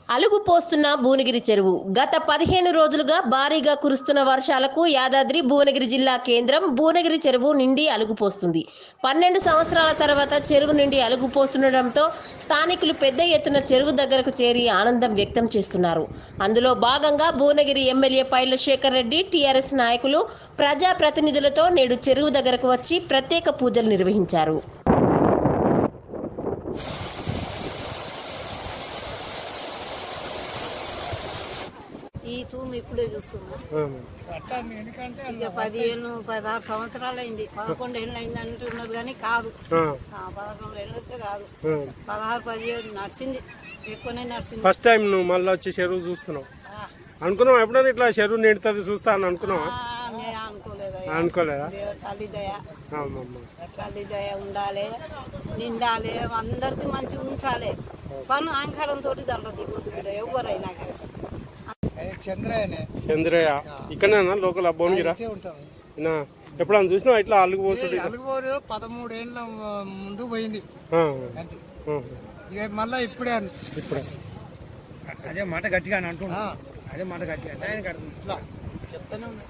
అలుగు పోస్తున్న భువనగిరి చెరువు గత పదిహేను రోజులుగా భారీగా కురుస్తున్న వర్షాలకు యాదాద్రి భువనగిరి జిల్లా కేంద్రం భువనగిరి చెరువు నిండి అలుగు పోస్తుంది పన్నెండు సంవత్సరాల తర్వాత చెరువు నిండి అలుగు పోస్తుండటంతో స్థానికులు పెద్ద ఎత్తున చెరువు దగ్గరకు చేరి ఆనందం వ్యక్తం చేస్తున్నారు అందులో భాగంగా భువనగిరి ఎమ్మెల్యే పైల శేఖర్ రెడ్డి టీఆర్ఎస్ నాయకులు ప్రజా ప్రతినిధులతో నేడు చెరువు దగ్గరకు వచ్చి ప్రత్యేక పూజలు నిర్వహించారు ఈ తూము ఇప్పుడే చూస్తున్నా ఇక పదిహేను పదహారు సంవత్సరాలు అయింది పదకొండు ఏళ్ళు అయింది అంటున్నారు కానీ కాదు ఆ, పదకొండు ఏళ్ళు అయితే కాదు పదహారు పదిహేడు నడిచింది ఎక్కువనే నడిచింది ఫస్ట్ టైం నువ్వు మళ్ళీ వచ్చి చెరువు చూస్తున్నావు ఆ, అనుకున్నావు ఎప్పుడైనా ఇట్లా చెరువు నిండుతుంది చూస్తా అని అనుకున్నావా ఆ, నేను అనుకోలేదయ్యా అనుకోలేదా దేవ తల్లి దయ అమ్మమ్మ. తల్లి దయ ఉండాలి నిండాలి అందరికి మంచిగా ఉంచాలి పను అహంకారంతో దాంట్లో దిగొద్దు బిడ్డ ఎవరైనా కానీ. చంద్రయ్యనే చంద్రయ్య ఇక్కడనేనా లోకల్ భువనగిరా ఉంటాం నా ఎప్పుడన్నా చూసినావు ఇట్లా అల్లుగు పోసుడు అలుగుబోరు పదమూడేళ్ళ ముందు పోయింది ఆ, అంతే ఆ, ఇక మళ్ళా ఇప్పుడే అన్- ఇప్పుడే అదే మాట గట్టిగా అని అంటున్నా అదే మాట గట్టిగా ఆయన కడుతుంది ఇట్లా చెప్తానే ఉన్నా